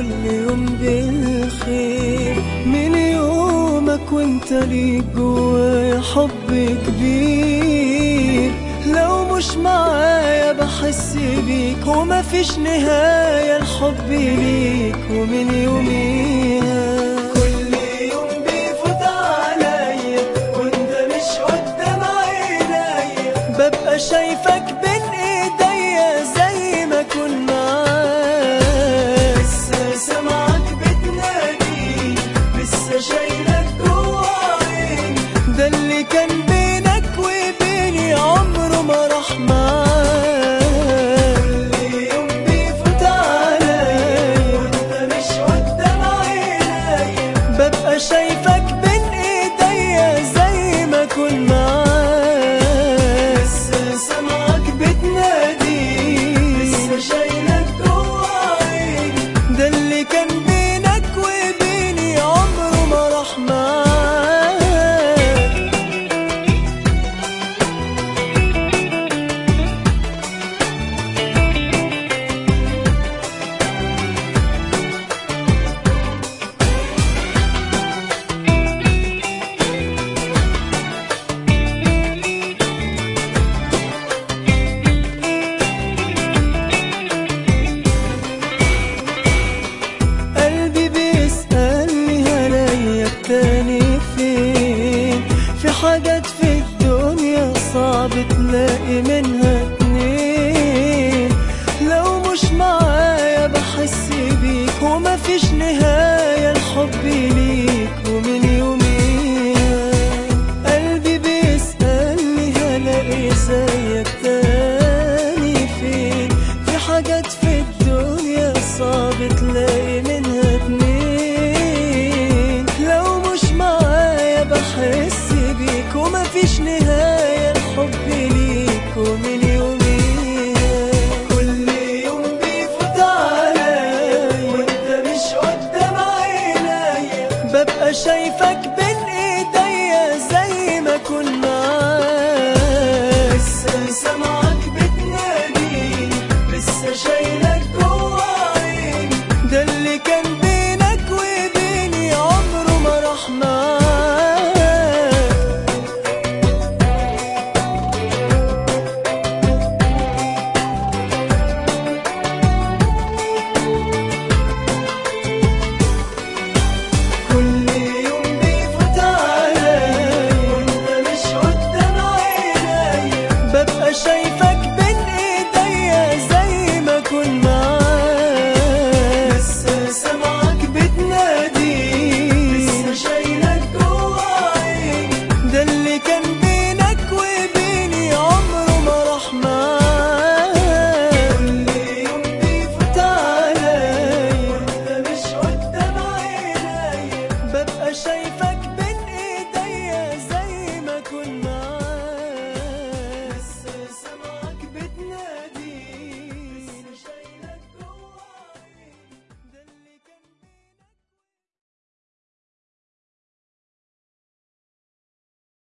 يوم بالخير من يومك وانت ليك جوايا حب كبير لو مش معايا بحس بيك ومفيش نهاية الحب ليك ومن يوميها كل يوم بيفوت عليا وانت مش قدام عينيا ببقى شايفك بين ايديا زي ما كنت معاك لسه سامعك بتنادي لسه شايلك جوا عيني ده اللي كان بينك وبيني عمره ما راح معاك كل يوم بيفوت عليا وانت مش قدام عينيا ببقى شايفك بين ايديا زي ما كنت معاك لسه سامعك بتنادي لسه شايلك جوا عيني ده اللي كان بينك وبيني عمره ما راح معاك قلبي بيسألني هلاقيك تاني فين في حاجات في الدنيا صعب تلاقي منها اتنين لو مش معايا بحس بيك ومفيش نهاية الحب ليك ومن يوميها قلبي بيسألني هلاقي زيك تاني فين في حاجات في الدنيا صعب تلاقي منها اتنين لو مش معايا بحس بيك ومفيش نهاية الحب ليك ومن يوميها كل يوم بيفوت عليا وانت مش قدام عينيا ببقى شايفك بين